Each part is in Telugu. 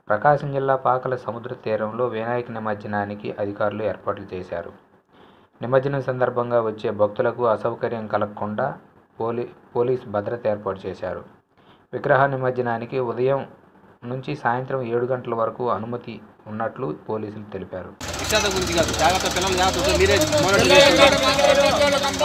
ప్రకాశం జిల్లా పాకల సముద్ర తీరంలో వినాయక నిమజ్జనానికి అధికారులు ఏర్పాట్లు చేశారు నిమజ్జనం సందర్భంగా వచ్చే భక్తులకు అసౌకర్యం కలగకుండా పోలీ పోలీస్ భద్రత ఏర్పాటు చేశారు విగ్రహ నిమజ్జనానికి ఉదయం నుంచి సాయంత్రం ఏడు గంటల వరకు అనుమతి ఉన్నట్లు పోలీసులు తెలిపారు విషాద గురించి కాదు జాగ్రత్త పిల్లలు జాగ్రత్త ఉంటే మీరే మోనిటర్ చేసుకోండి.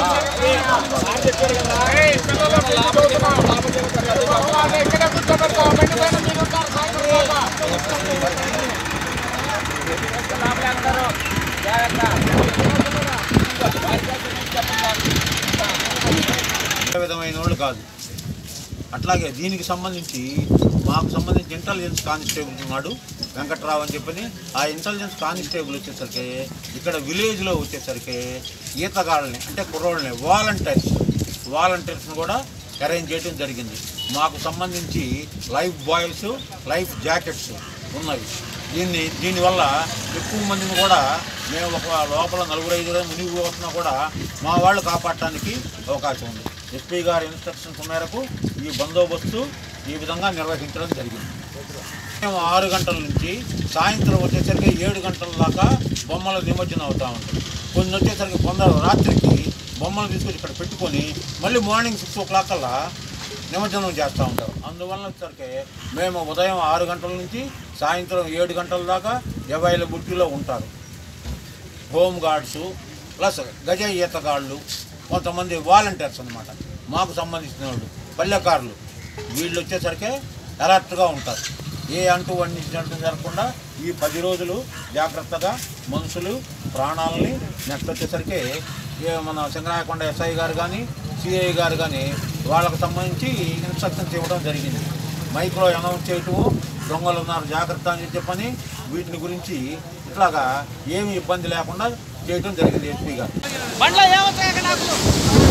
ఏ విధమైన వాళ్ళు కాదు అట్లాగే దీనికి సంబంధించి మాకు సంబంధించి ఇంటెలిజెన్స్ కానిస్టేబుల్ ఉన్నాడు వెంకట్రావు అని చెప్పని ఆ ఇంటెలిజెన్స్ కానిస్టేబుల్ వచ్చేసరికి ఇక్కడ విలేజ్లో వచ్చేసరికి ఈతగాళ్ళని అంటే కుర్రోళ్ళని వాలంటీర్స్ వాలంటీర్స్ని కూడా అరేంజ్ చేయడం జరిగింది మాకు సంబంధించి లైఫ్ బాయిల్స్ లైఫ్ జాకెట్స్ ఉన్నవి దీన్ని దీనివల్ల ఎక్కువ మందిని కూడా మేము ఒక లోపల నలుగురు ఐదుగురు మునిగిపోతున్నా కూడా మా వాళ్ళు కాపాడటానికి అవకాశం ఉంది ఎస్పీ గారి ఇన్స్ట్రక్షన్స్ మేరకు ఈ బందోబస్తు ఈ విధంగా నిర్వహించడం జరిగింది మేము ఆరు గంటల నుంచి సాయంత్రం వచ్చేసరికి ఏడు గంటల దాకా బొమ్మల నిమజ్జనం అవుతూ ఉంటుంది కొన్ని వచ్చేసరికి కొందరు రాత్రికి బొమ్మలు తీసుకొచ్చి ఇక్కడ పెట్టుకొని మళ్ళీ మార్నింగ్ సిక్స్ ఓ క్లాక్ కల్లా నిమజ్జనం చేస్తూ ఉంటారు అందువలన వచ్చేసరికి మేము ఉదయం ఆరు గంటల నుంచి సాయంత్రం ఏడు గంటల దాకా అవైలబిలిటీలో ఉంటారు హోమ్ గార్డ్స్ ప్లస్ గజ ఈతగాళ్ళు కొంతమంది వాలంటీర్స్ అన్నమాట మాకు సంబంధించిన వాళ్ళు పల్లెకారులు వీళ్ళు వచ్చేసరికి అలర్ట్గా ఉంటారు ఏ అంటూ వండించినట్టు జరగకుండా ఈ పది రోజులు జాగ్రత్తగా మనుషులు ప్రాణాలని నెక్స్ట్ వచ్చేసరికి ఏ మన సింగరాయకొండ ఎస్ఐ గారు కానీ సిఐ గారు కానీ వాళ్ళకు సంబంధించి ఇన్స్ట్రక్షన్స్ ఇవ్వడం జరిగింది మైక్లో అనౌన్స్ చేయటము దొంగలు ఉన్నారు జాగ్రత్త అని చెప్పని వీటిని గురించి ఇట్లాగా ఏమి ఇబ్బంది లేకుండా చేయటం జరిగింది ఎస్పీ గారు బండ్లో ఏమవుతాయి నాకు